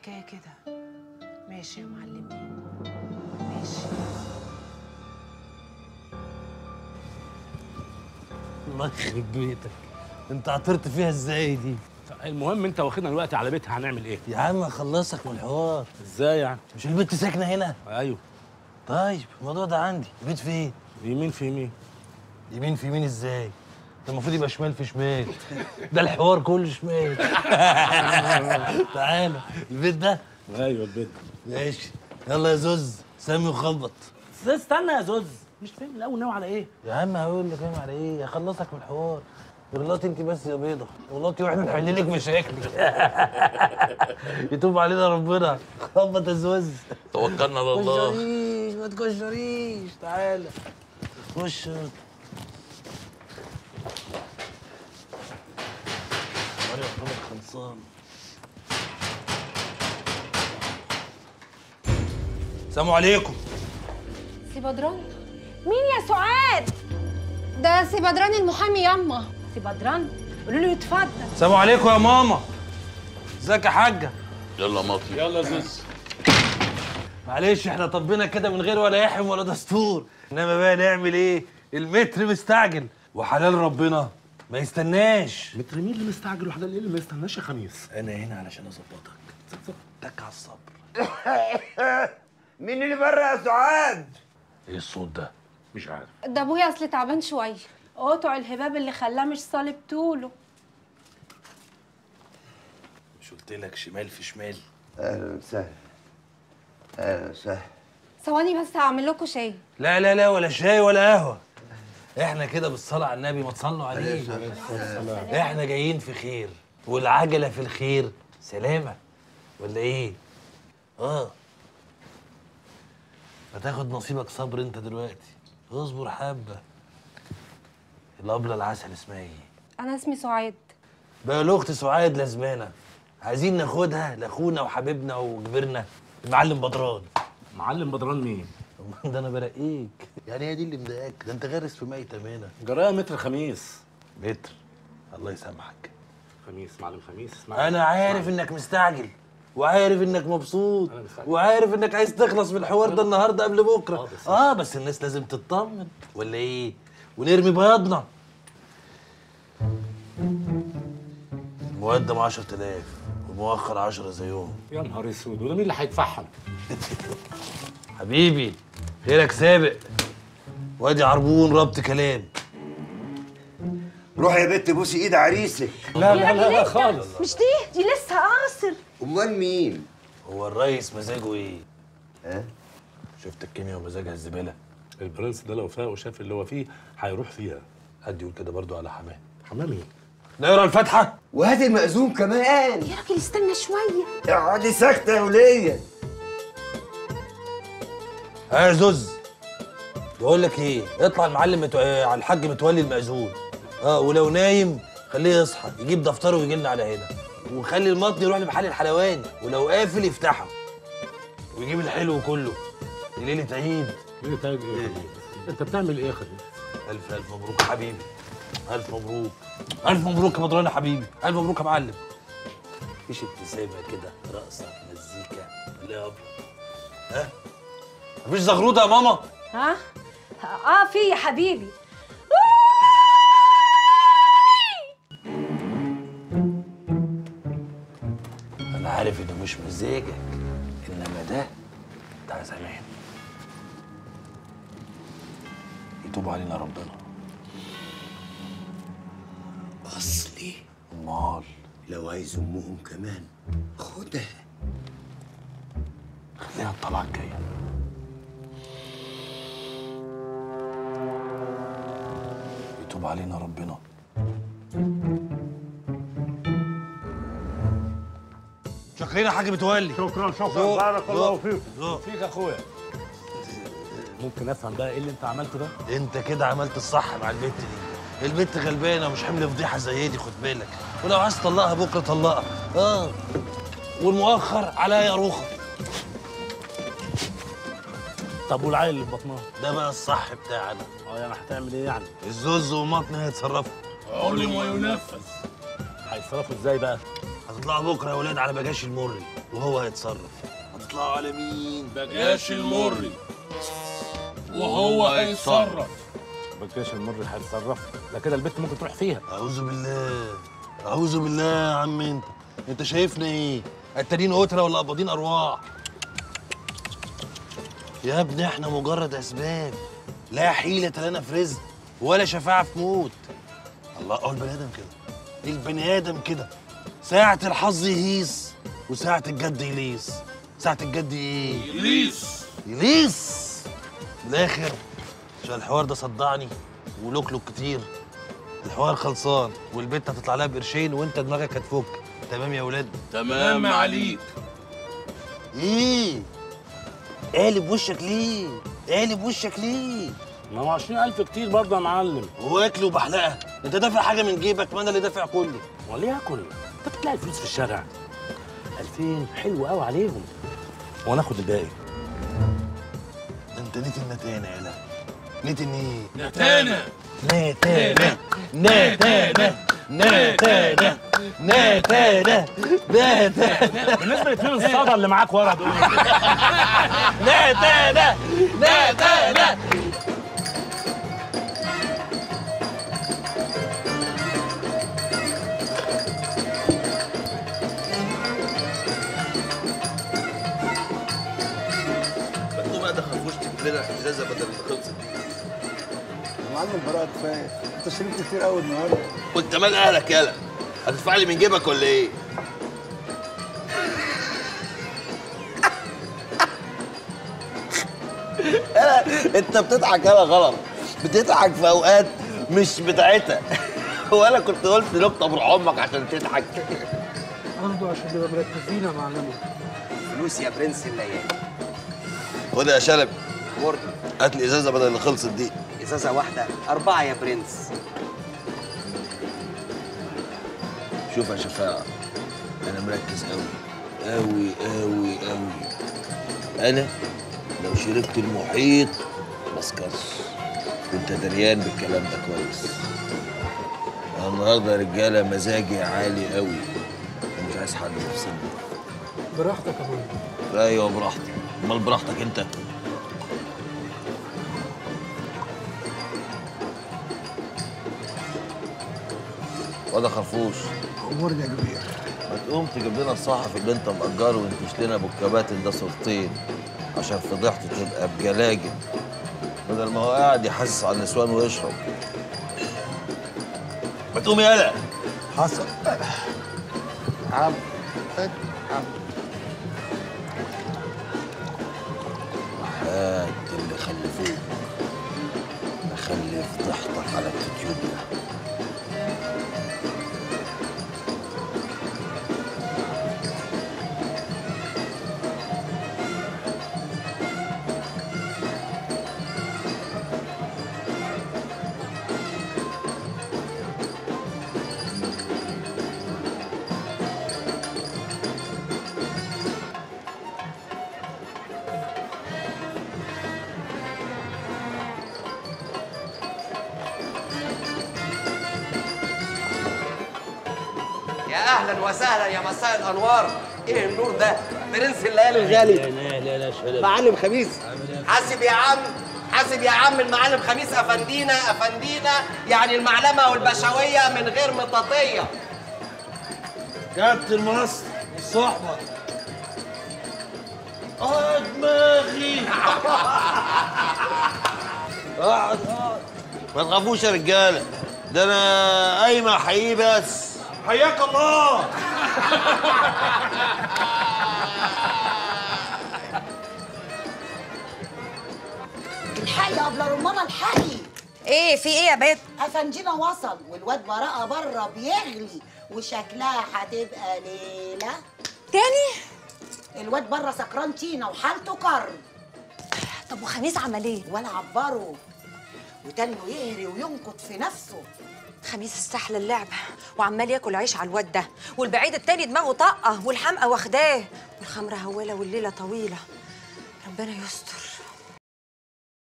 الحكايه كده ماشي يا معلمين ماشي الله يخرب بيتك انت عطرت فيها ازاي دي المهم انت واخدنا الوقت على بيتها هنعمل ايه يا عم اخلصك من الحوار ازاي يعني مش البنت ساكنه هنا ايوه طيب الموضوع ده عندي البيت فين يمين في يمين يمين في يمين ازاي ده المفروض يبقى شمال في شمال ده الحوار كله شمال تعالى البيت ده ايوه البيت ماشي يلا يا زوز سامي وخبط استنى يا زوز مش فاهم الاول ناوي على ايه يا عم هقول لك انا على ايه هخلصك من الحوار غلطي انت بس يا بيضه غلطي واحنا نحل لك مشاكلك يتوب علينا ربنا خبط يا زوز توكلنا على الله تكشريش ما تكشريش تعالى خش مريم محمد خلصان السلام عليكم سي بدران مين يا سعاد ده سي بدران المحامي ياما سي بدران قولوا له يتفضل السلام عليكم يا ماما ازيك يا حاجه يلا مطلي يلا يا زوز معلش احنا طبينا كده من غير ولا يحم ولا دستور انما بقى نعمل ايه المتر مستعجل وحلال ربنا ما يستناش متر مين اللي مستعجل وحده اللي ما يستناش يا خميس انا هنا علشان اظبطك تك على الصبر مين اللي بره يا سعاد؟ ايه الصوت ده مش عارف ده ابويا اصل تعبان شويه قطع الهباب اللي خلاه مش صالب طوله مش قلت لك شمال في شمال اهلا وسهلا اهلا وسهلا ثواني بس هعمل لكم شاي لا لا لا ولا شاي ولا قهوه احنا كده بالصلاه على النبي ما تصلوا عليه احنا جايين في خير والعجله في الخير سلامه ولا ايه اه هتاخد نصيبك صبر انت دلوقتي اصبر حبه الابله العسل اسمها ايه انا اسمي سعاد بقى الاخت سعاد لازمانه عايزين ناخدها لاخونا وحبيبنا وكبرنا المعلم بدران معلم بدران مين ده انا برقيك يعني هي دي اللي مضايقاك ده انت غارس في ميت امانه جرايه متر خميس متر الله يسامحك خميس معلم خميس اسمع انا عارف انك مستعجل وعارف انك مبسوط أنا مستعجل. وعارف انك عايز تخلص من الحوار ده النهارده قبل آه، بكره بس- اه بس الناس لازم تطمن ولا ايه ونرمي بياضنا المقدم 10000 والمؤخر 10 زيهم يا نهار اسود وده مين اللي هيدفعهم حبيبي خيرك سابق وادي عربون ربط كلام روح يا بت بوسي ايد عريسك لا لا لا, لا خالص مش دي دي لسه قاصر امال مين؟ هو الريس مزاجه ايه ها؟ شفت الكيمياء ومزاجها الزباله البرنس ده لو فاق وشاف اللي هو فيه هيروح فيها حد يقول كده برضو على حماه حمامي نقرا الفاتحه وهات المأذون كمان يا راجل استنى شويه اقعدي ساكتة يا ولية ها يا زوز بقول لك ايه اطلع المعلم متو... آه، على الحاج متولي المأذون اه ولو نايم خليه يصحى يجيب دفتره ويجي لنا على هنا وخلي المطن يروح لمحل الحلواني ولو قافل يفتحه ويجيب الحلو كله دي ليله عيد ايه طيب ايه انت بتعمل ايه يا خميس الف الف مبروك يا حبيبي الف مبروك الف مبروك يا بدران يا حبيبي الف مبروك يا معلم مفيش ابتسامه كده رقصه مزيكا لا يا ابله ها مفيش زغروطه يا ماما ها اه في يا حبيبي انا عارف انه مش مزاجك انما ده بتاع زمان يتوب علينا ربنا اصلي امال لو عايز امهم كمان خدها خليها الطلعه الجايه يتوب علينا ربنا شكرين يا حاج متولي شكرا شكرا ذوق، بارك الله ذوق، فيك ذوق. فيك يا اخويا ممكن افهم بقى ايه اللي انت عملته ده انت كده عملت الصح مع البت دي البت غلبانه ومش حمل فضيحه زي دي خد بالك ولو عايز تطلقها بكره طلقها اه والمؤخر عليا يا روخه طب والعيل اللي في بطنها ده بقى الصح بتاعنا اه يعني هتعمل ايه يعني الزوز ومطن هيتصرفوا قولي ما ينفذ هيتصرفوا ازاي بقى هتطلعوا بكره يا ولاد على بجاش المري وهو هيتصرف هتطلعوا على مين بجاش المري وهو هيتصرف بكاش المر هيتصرف ده كده البت ممكن تروح فيها اعوذ بالله اعوذ بالله يا عم انت انت شايفنا ايه التانيين قتله ولا قباضين ارواح يا ابني احنا مجرد اسباب لا حيلة لنا في رزق ولا شفاعة في موت الله هو البني ادم كده البني ادم كده ساعة الحظ يهيس وساعة الجد يليس ساعة الجد ايه؟ يليس يليس من الاخر عشان الحوار ده صدعني ولوكلوك كتير الحوار خلصان والبت هتطلع لها بقرشين وانت دماغك هتفك تمام يا ولاد تمام عليك ايه قالب وشك ليه قالب وشك ليه ما هو 20000 كتير برضه يا معلم هو اكل وبحلقه انت دافع حاجه من جيبك ما انا اللي دافع كله وليه اكل انت بتلاقي الفلوس في الشارع 2000 حلو قوي عليهم وانا اخد الباقي انت نيت النتانه يالا نيت ان ايه نتانا نتانه نتانه نتانه نتانه نتانه بالنسبه للاثنين الصدى اللي معاك ورا دول نتانه نتانه انتوا بقى دخلوش تجيب لنا ازازه بدل اللي خلصت دي يا معلم براءة كفايه انت شربت كتير قوي النهارده وانت مال اهلك يالا هتدفع لي من جيبك ولا ايه؟ يالا انت بتضحك يالا غلط بتضحك في اوقات مش بتاعتها وانا كنت قلت نكته بروح امك عشان تضحك برضه عشان نبقى مركزين يا معلم فلوس يا برنس الليالي خد يا شلبي مرضي هات لي ازازه بدل اللي خلصت دي ازازه واحده اربعه يا برنس شوف يا شفاعة أنا مركز أوي أوي أوي أوي أنا لو شربت المحيط مسكرش وأنت دريان بالكلام ده كويس أنا النهاردة يا رجالة مزاجي عالي أوي ومش عايز حد يفصلني براحتك يا معلم أيوه براحتي أمال براحتك أنت وده خرفوش امورنا يا كبير ما تقوم تجيب لنا الصحفي اللي انت مأجره وانتش لنا ابو الكباتن ده صورتين عشان فضيحته تبقى بجلاجل بدل ما هو قاعد يحسس على النسوان ويشرب ما تقوم يالا حصل عم عم هات اللي خلفوك مخلف ضحكك على اليوتيوب ده يا اهلا وسهلا يا مساء الانوار ايه النور ده برنس الليالي الغالي لا لا لا شلبي معلم خميس حاسب يا عم حاسب يا عم المعلم خميس افندينا افندينا يعني المعلمه والبشويه من غير مطاطيه كابتن مصر الصحبة اه دماغي اقعد اقعد ما تخافوش يا رجاله ده انا قايمه حقيقي بس حياك الله الحقي يا ابله رمانه الحقي ايه في ايه يا بيت افنجينا وصل والواد براءه بره بيغلي وشكلها هتبقى ليله تاني الواد بره سكران تينا وحالته كرب طب وخميس عمل ايه ولا عبره وتاني يهري وينكت في نفسه خميس استحلى اللعبة وعمال ياكل عيش على الواد ده والبعيد التاني دماغه طاقة والحمقى واخداه والخمرة هولة والليلة طويلة ربنا يستر